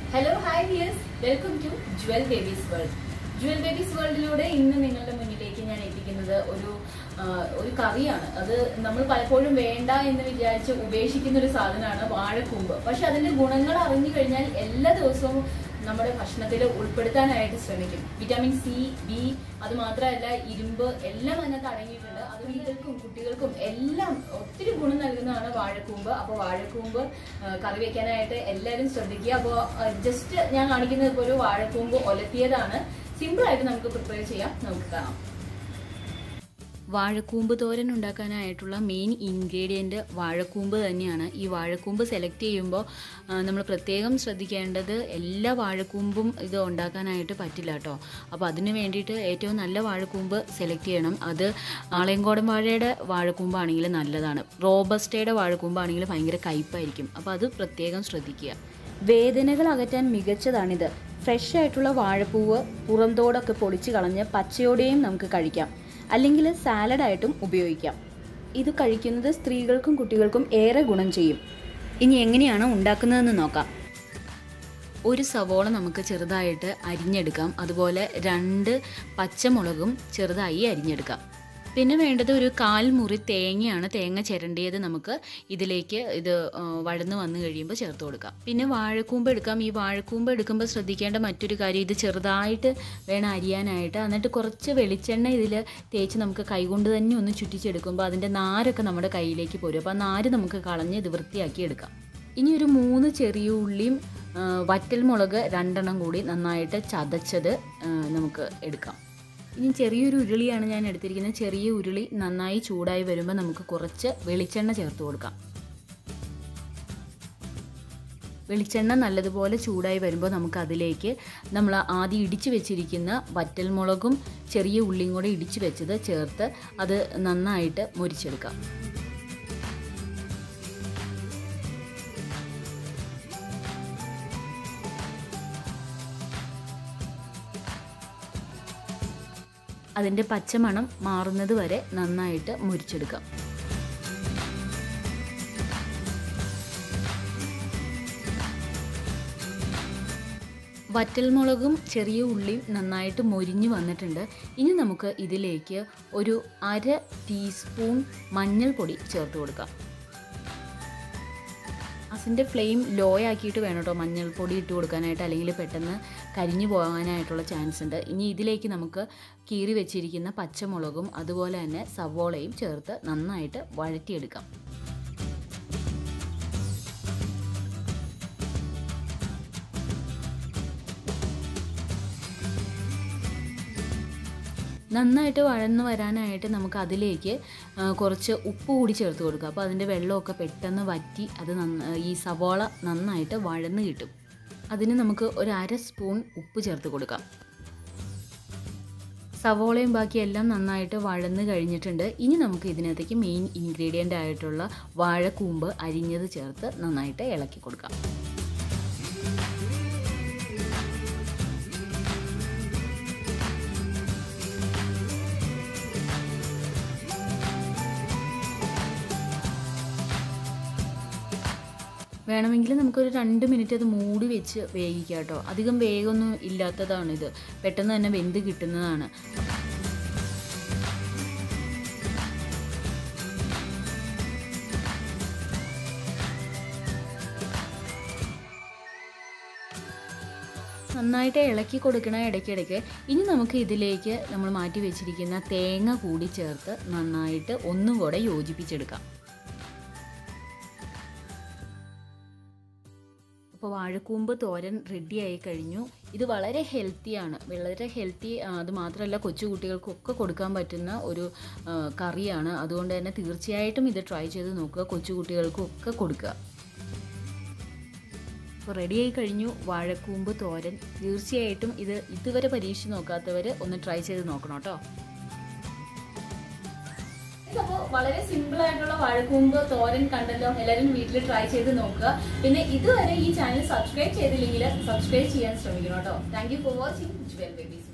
hello hi dears welcome to Jewel Babies World Jewel Babies വേൾഡിലൂടെ ഇന്ന് നിങ്ങളുടെ മുന്നിലേക്ക് ഞാൻ എത്തിക്കുന്നത് ഒരു ആ, ഒരു കറിയാണ് അത് നമ്മൾ പലപ്പോഴും വേണ്ട എന്ന് വിചാരിച്ച് ഉപേക്ഷിക്കുന്ന ഒരു സാധനമാണ് വാഴക്കൂമ്പ് പക്ഷെ അതിന്റെ ഗുണങ്ങൾ അറിഞ്ഞു കഴിഞ്ഞാൽ എല്ലാ ദിവസവും നമ്മുടെ ഭക്ഷണത്തിൽ ഉൾപ്പെടുത്താനായിട്ട് ശ്രമിക്കും വിറ്റാമിൻ സി ബി അത് മാത്രമല്ല ഇരുമ്പ് എല്ലാം അതിനകത്ത് അടങ്ങിയിട്ടുണ്ട് അത് വീട്ടുകൾക്കും കുട്ടികൾക്കും എല്ലാം ഒത്തിരി ഗുണം നൽകുന്നതാണ് വാഴക്കൂമ്പ് അപ്പോൾ വാഴക്കൂമ്പ് ആ, കറി വെക്കാനായിട്ട് എല്ലാവരും ശ്രദ്ധിക്കുക അപ്പോൾ ജസ്റ്റ് ഞാൻ കാണിക്കുന്നത് ഇപ്പോൾ ഒരു വാഴക്കൂമ്പ് ഒലത്തിയതാണ് സിമ്പിൾ ആയിട്ട് നമുക്ക് പ്രിപ്പയർ ചെയ്യാം നമുക്ക് കാണാം വാഴക്കൂമ്പ് തോരൻ ഉണ്ടാക്കാനായിട്ടുള്ള മെയിൻ ഇൻഗ്രീഡിയൻറ്റ് വാഴക്കൂമ്പ് തന്നെയാണ് ഈ വാഴക്കൂമ്പ് സെലക്ട് ചെയ്യുമ്പോൾ നമ്മൾ പ്രത്യേകം ശ്രദ്ധിക്കേണ്ടത് എല്ലാ വാഴക്കൂമ്പും ഇത് ഉണ്ടാക്കാനായിട്ട് പറ്റില്ല കേട്ടോ അപ്പോൾ അതിന് വേണ്ടിയിട്ട് ഏറ്റവും നല്ല വാഴക്കൂമ്പ് സെലക്ട് ചെയ്യണം അത് ആളയങ്കോടൻ വാഴയുടെ വാഴക്കൂമ്പാണെങ്കിൽ നല്ലതാണ് റോബസ്റ്റയുടെ വാഴക്കൂമ്പാണെങ്കിൽ ഭയങ്കര കയ്പായിരിക്കും അപ്പോൾ അത് പ്രത്യേകം ശ്രദ്ധിക്കുക വേദനകൾ അകറ്റാൻ മികച്ചതാണിത് ഫ്രഷ് ആയിട്ടുള്ള വാഴപ്പൂവ് പുറന്തോടൊക്കെ പൊളിച്ച് കളഞ്ഞ് പച്ചയോടെയും നമുക്ക് കഴിക്കാം അല്ലെങ്കിൽ സാലഡായിട്ടും ഉപയോഗിക്കാം ഇത് കഴിക്കുന്നത് സ്ത്രീകൾക്കും കുട്ടികൾക്കും ഏറെ ഗുണം ചെയ്യും ഇനി എങ്ങനെയാണ് ഉണ്ടാക്കുന്നതെന്ന് നോക്കാം ഒരു സവോള നമുക്ക് ചെറുതായിട്ട് അരിഞ്ഞെടുക്കാം അതുപോലെ രണ്ട് പച്ചമുളകും ചെറുതായി അരിഞ്ഞെടുക്കാം പിന്നെ വേണ്ടത് ഒരു കാൽ മുറി തേങ്ങയാണ് തേങ്ങ ചിരണ്ടിയത് നമുക്ക് ഇതിലേക്ക് ഇത് ആ, വഴന്ന് വന്നു കഴിയുമ്പോൾ ചേർത്ത് കൊടുക്കാം പിന്നെ വാഴക്കൂമ്പ് എടുക്കാം ഈ വാഴക്കൂമ്പ് എടുക്കുമ്പോൾ ശ്രദ്ധിക്കേണ്ട മറ്റൊരു കാര്യം ഇത് ചെറുതായിട്ട് വേണം അരിയാനായിട്ട് എന്നിട്ട് കുറച്ച് വെളിച്ചെണ്ണ ഇതിൽ തേച്ച് നമുക്ക് കൈകൊണ്ട് തന്നെ ഒന്ന് ചുറ്റിച്ചെടുക്കുമ്പോൾ അതിൻ്റെ നാരൊക്കെ നമ്മുടെ കയ്യിലേക്ക് പോരും അപ്പോൾ ആ നാര് നമുക്ക് കളഞ്ഞ് ഇത് വൃത്തിയാക്കി എടുക്കാം ഇനി ഒരു മൂന്ന് ചെറിയ ഉള്ളിയും ആ, വറ്റൽമുളക് രണ്ടെണ്ണം കൂടി നന്നായിട്ട് ചതച്ചത് ആ, നമുക്ക് എടുക്കാം ഇനി ചെറിയൊരു ഉരുളിയാണ് ഞാൻ എടുത്തിരിക്കുന്നത് ചെറിയ ഉരുളി നന്നായി ചൂടായി വരുമ്പോൾ നമുക്ക് കുറച്ച് വെളിച്ചെണ്ണ ചേർത്ത് കൊടുക്കാം വെളിച്ചെണ്ണ നല്ലതുപോലെ ചൂടായി വരുമ്പോൾ നമുക്ക് അതിലേക്ക് നമ്മൾ ആദ്യം ഇടിച്ചു വെച്ചിരിക്കുന്ന വറ്റൽമുളകും ചെറിയ ഉള്ളിയും കൂടെ ഇടിച്ചു വെച്ചത് ചേർത്ത് അത് നന്നായിട്ട് മുരിച്ചെടുക്കാം അതിൻ്റെ പച്ചമണം മാറുന്നത് വരെ നന്നായിട്ട് മുരിച്ചെടുക്കാം വറ്റൽമുളകും ചെറിയ ഉള്ളിയും നന്നായിട്ട് മൊരിഞ്ഞ് വന്നിട്ടുണ്ട് ഇനി നമുക്ക് ഇതിലേക്ക് ഒരു അര ടീസ്പൂൺ മഞ്ഞൾപ്പൊടി ചേർത്ത് കൊടുക്കാം അതിൻ്റെ ഫ്ലെയിം ലോ ആക്കിയിട്ട് വേണം കേട്ടോ മഞ്ഞൾപ്പൊടി ഇട്ട് കൊടുക്കാനായിട്ട് അല്ലെങ്കിൽ പെട്ടെന്ന് കരിഞ്ഞു പോകാനായിട്ടുള്ള ചാൻസ് ഉണ്ട് ഇനി ഇതിലേക്ക് നമുക്ക് കീറി വെച്ചിരിക്കുന്ന പച്ചമുളകും അതുപോലെ തന്നെ സവോളയും ചേർത്ത് നന്നായിട്ട് വഴറ്റിയെടുക്കാം നന്നായിട്ട് വഴന്ന് വരാനായിട്ട് നമുക്ക് അതിലേക്ക് ആ, കുറച്ച് ഉപ്പ് കൂടി ചേർത്ത് കൊടുക്കുക അപ്പോൾ അതിൻ്റെ വെള്ളമൊക്കെ പെട്ടെന്ന് വറ്റി അത് നന്ന ഈ സവോള നന്നായിട്ട് വഴന്ന് കിട്ടും അതിന് നമുക്ക് ഒരു അര സ്പൂൺ ഉപ്പ് ചേർത്ത് കൊടുക്കാം സവോളയും ബാക്കി എല്ലാം നന്നായിട്ട് വഴന്ന് കഴിഞ്ഞിട്ടുണ്ട് ഇനി നമുക്ക് ഇതിനകത്തേക്ക് മെയിൻ ഇൻഗ്രീഡിയൻ്റ് ആയിട്ടുള്ള വാഴക്കൂമ്പ് അരിഞ്ഞത് ചേർത്ത് നന്നായിട്ട് ഇളക്കി കൊടുക്കാം വേണമെങ്കിൽ നമുക്കൊരു രണ്ട് മിനിറ്റ് അത് മൂടി വെച്ച് വേവിക്കാം കേട്ടോ അധികം വേഗമൊന്നും ഇല്ലാത്തതാണിത് പെട്ടെന്ന് തന്നെ വെന്ത് കിട്ടുന്നതാണ് നന്നായിട്ട് ഇളക്കി കൊടുക്കണം ഇടയ്ക്കിടയ്ക്ക് ഇനി നമുക്ക് ഇതിലേക്ക് നമ്മൾ മാറ്റി വെച്ചിരിക്കുന്ന തേങ്ങ കൂടി ചേർത്ത് നന്നായിട്ട് ഒന്നും കൂടെ യോജിപ്പിച്ചെടുക്കാം അപ്പോൾ വാഴക്കൂമ്പ് തോരൻ റെഡി ആയി കഴിഞ്ഞു ഇത് വളരെ ഹെൽത്തിയാണ് വളരെ ഹെൽത്തി അത് മാത്രമല്ല കൊച്ചു കുട്ടികൾക്കൊക്കെ കൊടുക്കാൻ പറ്റുന്ന ഒരു ആ, കറിയാണ് അതുകൊണ്ട് തന്നെ തീർച്ചയായിട്ടും ഇത് ട്രൈ ചെയ്ത് നോക്കുക കൊച്ചു കുട്ടികൾക്കും ഒക്കെ കൊടുക്കുക അപ്പോൾ റെഡിയായി കഴിഞ്ഞു വാഴക്കൂമ്പ് തോരൻ തീർച്ചയായിട്ടും ഇത് ഇതുവരെ പരീക്ഷിച്ച് നോക്കാത്തവർ ഒന്ന് ട്രൈ ചെയ്ത് നോക്കണം കേട്ടോ അപ്പോൾ വളരെ സിമ്പിൾ ആയിട്ടുള്ള വാഴക്കൂമ്പ് തോരൻ കണ്ടല്ലോ എല്ലാവരും വീട്ടിൽ ട്രൈ ചെയ്ത് നോക്കുക പിന്നെ ഇതുവരെ ഈ ചാനൽ സബ്സ്ക്രൈബ് ചെയ്തില്ലെങ്കിൽ സബ്സ്ക്രൈബ് ചെയ്യാൻ ശ്രമിക്കണം കേട്ടോ thank you for watching Jewel babies